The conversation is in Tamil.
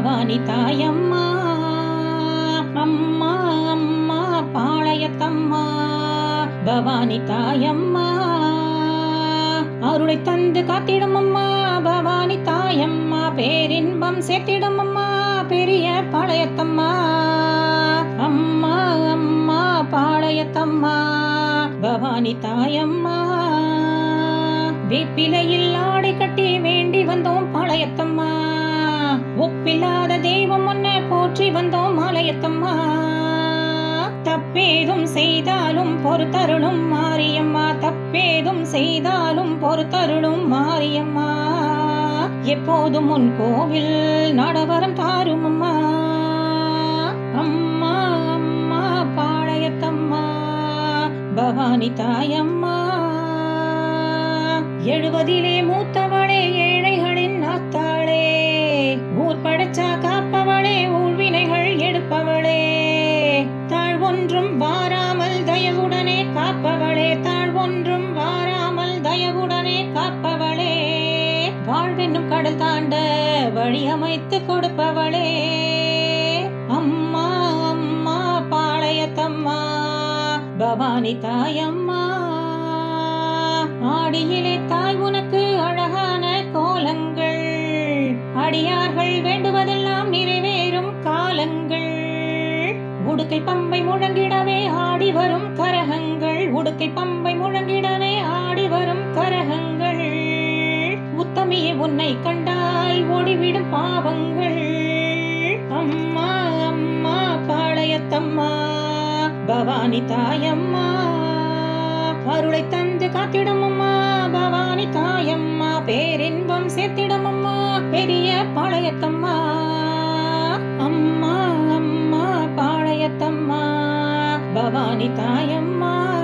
பவானி தாயம்மா அம்மா அம்மா பாளையத்தம்மா பவானி தாயம்மா அருளை தந்து காத்திடும் அம்மா பவானி தாயம்மா பேரின்பம் சேர்த்திடும் அம்மா பெரிய பாளையத்தம்மா அம்மா அம்மா பாளையத்தம்மா பவானி தாயம்மா வேப்பிலையில் ஆடை கட்டி வேண்டி வந்தோம் பாளையத்தம்மா ஒப்பில்லாத தெய்வம் ஒன்ன போற்றி வந்தோம் ஆலயத்தம்மா தப்பேதும் செய்தாலும் பொறுத்தருளும் மாரியம்மா தப்பேதும் செய்தாலும் பொறுத்தருளும் மாரியம்மா எப்போதும் உன் கோவில் நடவரம் தாரும் அம்மா அம்மா அம்மா பாளையத்தம்மா பவானி தாயம்மா எழுவதிலே மூத்தவளே ஏழைகளின் நாத்தாளே ஊர் படைச்சா காப்பவளே ஊழ்வினைகள் எடுப்பவளே தாழ்வொன்றும் வாராமல் தயவுடனே காப்பவளே தாழ்வொன்றும் வாராமல் தயவுடனே காப்பவளே வாழ்வென்னும் கடல் தாண்ட வழி அமைத்து கொடுப்பவளே அம்மா அம்மா பாளையத்தம்மா பவானி தாயம்மா ஆடியிலே தாய் உனக்கு அழகான கோலங்கள் அடியார்கள் வேண்டுவதெல்லாம் நிறைவேறும் காலங்கள் உடுக்கை பம்பை முழங்கிடவே ஆடி வரும் கரகங்கள் உடுக்கை பம்பை முழங்கிடவே ஆடி வரும் கரகங்கள் உத்தமியே உன்னை கண்டால் ஓடிவிடும் பாவங்கள் அம்மா அம்மா பாளையத்தம்மா பவானி தாயம்மா அருளை தந்து காத்திடும் அம்மா பவானி தாயம்மா பேரின்பம் சேர்த்திடும் அம்மா பெரிய பாளையத்தம்மா அம்மா அம்மா பாளையத்தம்மா பவானி தாயம்மா